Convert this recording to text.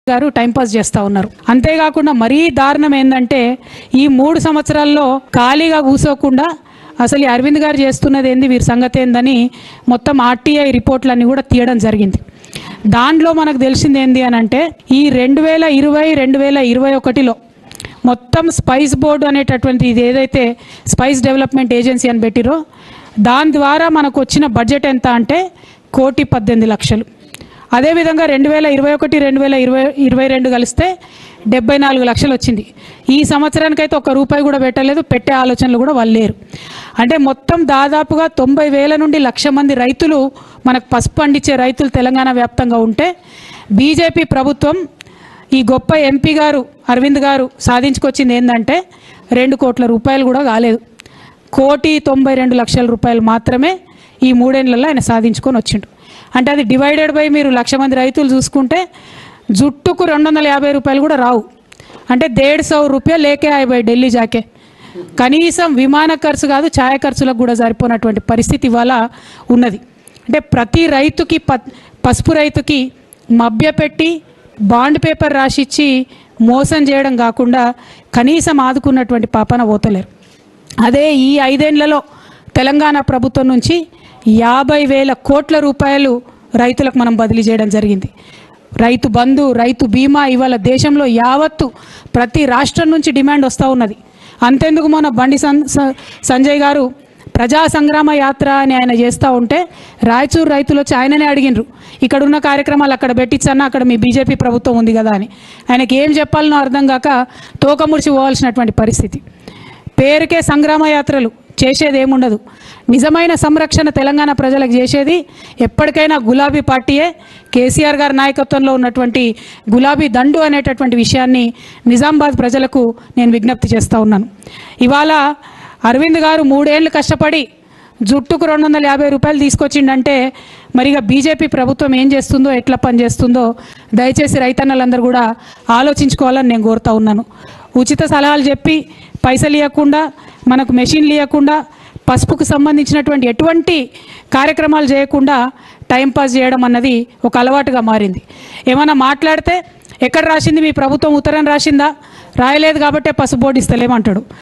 గారు టైంపాస్ చేస్తూ ఉన్నారు అంతేకాకుండా మరీ దారుణం ఏంటంటే ఈ మూడు సంవత్సరాల్లో ఖాళీగా కూసోకుండా అసలు ఈ అరవింద్ గారు చేస్తున్నది ఏంది వీరి సంగతి ఏందని మొత్తం ఆర్టీఐ రిపోర్ట్లన్నీ కూడా తీయడం జరిగింది దాంట్లో మనకు తెలిసింది ఏంది అని అంటే ఈ రెండు వేల ఇరవై రెండు వేల ఇరవై ఒకటిలో మొత్తం స్పైస్ బోర్డు అనేటటువంటి ఇది ఏదైతే స్పైస్ డెవలప్మెంట్ ఏజెన్సీ అని పెట్టిరో దాని ద్వారా మనకు వచ్చిన బడ్జెట్ ఎంత అంటే కోటి పద్దెనిమిది లక్షలు అదేవిధంగా రెండు వేల ఇరవై ఒకటి రెండు వేల ఇరవై ఇరవై రెండు కలిస్తే డెబ్బై నాలుగు లక్షలు వచ్చింది ఈ సంవత్సరానికైతే ఒక రూపాయి కూడా పెట్టలేదు పెట్టే ఆలోచనలు కూడా వాళ్ళు లేరు అంటే మొత్తం దాదాపుగా తొంభై వేల నుండి లక్ష మంది రైతులు మనకు పసుపు పండించే రైతులు తెలంగాణ వ్యాప్తంగా ఉంటే బీజేపీ ప్రభుత్వం ఈ గొప్ప ఎంపీ గారు అరవింద్ గారు సాధించుకొచ్చింది ఏంటంటే రెండు కోట్ల రూపాయలు కూడా కాలేదు కోటి తొంభై రెండు లక్షల రూపాయలు మాత్రమే ఈ మూడేళ్లలో ఆయన సాధించుకొని వచ్చిండు అంటే అది డివైడెడ్ బై మీరు లక్ష మంది రైతులు చూసుకుంటే జుట్టుకు రెండు వందల యాభై రూపాయలు కూడా రావు అంటే దేడ్ సౌ రూపాయలు లేకే అయిపోయి ఢిల్లీ జాకే కనీసం విమాన ఖర్చు కాదు ఛాయ ఖర్చులకు కూడా సరిపోనటువంటి పరిస్థితి ఇవాళ ఉన్నది అంటే ప్రతి రైతుకి ప పసుపు రైతుకి మభ్యపెట్టి బాండ్ పేపర్ రాసిచ్చి మోసం చేయడం కాకుండా కనీసం ఆదుకున్నటువంటి పాపన పోతలేరు అదే ఈ ఐదేళ్లలో తెలంగాణ ప్రభుత్వం నుంచి యాభై వేల కోట్ల రూపాయలు రైతులకు మనం బదిలీ చేయడం జరిగింది రైతు బంధు రైతు బీమా ఇవాళ దేశంలో యావత్తు ప్రతి రాష్ట్రం నుంచి డిమాండ్ వస్తూ ఉన్నది అంతెందుకు మొన్న బండి సన్ స- సంజయ్ గారు ప్రజా సంగ్రామ యాత్ర అని ఆయన చేస్తూ ఉంటే రాయచూరు రైతులు వచ్చి ఆయననే అడిగినరు ఇక్కడ ఉన్న కార్యక్రమాలు అక్కడ పెట్టించన్నా అక్కడ మీ బీజేపీ ప్రభుత్వం ఉంది కదా అని ఆయనకి ఏం చెప్పాలనో అర్థం కాక తోకముడిచి పోవాల్సినటువంటి పరిస్థితి పేరుకే సంగ్రామ యాత్రలు చేసేది ఏముండదు నిజమైన సంరక్షణ తెలంగాణ ప్రజలకు చేసేది ఎప్పటికైనా గులాబీ పార్టీయే కేసీఆర్ గారి నాయకత్వంలో ఉన్నటువంటి గులాబీ దండు అనేటటువంటి విషయాన్ని నిజామాబాద్ ప్రజలకు నేను విజ్ఞప్తి చేస్తూ ఉన్నాను ఇవాళ అరవింద్ గారు మూడేళ్లు కష్టపడి జుట్టుకు రెండు వందల యాభై రూపాయలు తీసుకొచ్చిండంటే మరిగా బీజేపీ ప్రభుత్వం ఏం చేస్తుందో ఎట్లా పనిచేస్తుందో దయచేసి రైతన్నలందరూ కూడా ఆలోచించుకోవాలని నేను కోరుతా ఉన్నాను ఉచిత సలహాలు చెప్పి పైసలు ఇవ్వకుండా మనకు మెషిన్లు ఇవ్వకుండా పసుపుకు సంబంధించినటువంటి ఎటువంటి కార్యక్రమాలు చేయకుండా టైంపాస్ చేయడం అన్నది ఒక అలవాటుగా మారింది ఏమైనా మాట్లాడితే ఎక్కడ రాసింది మీ ప్రభుత్వం ఉత్తరం రాసిందా రాయలేదు కాబట్టే పసుపు బోర్డు ఇస్తలేమంటాడు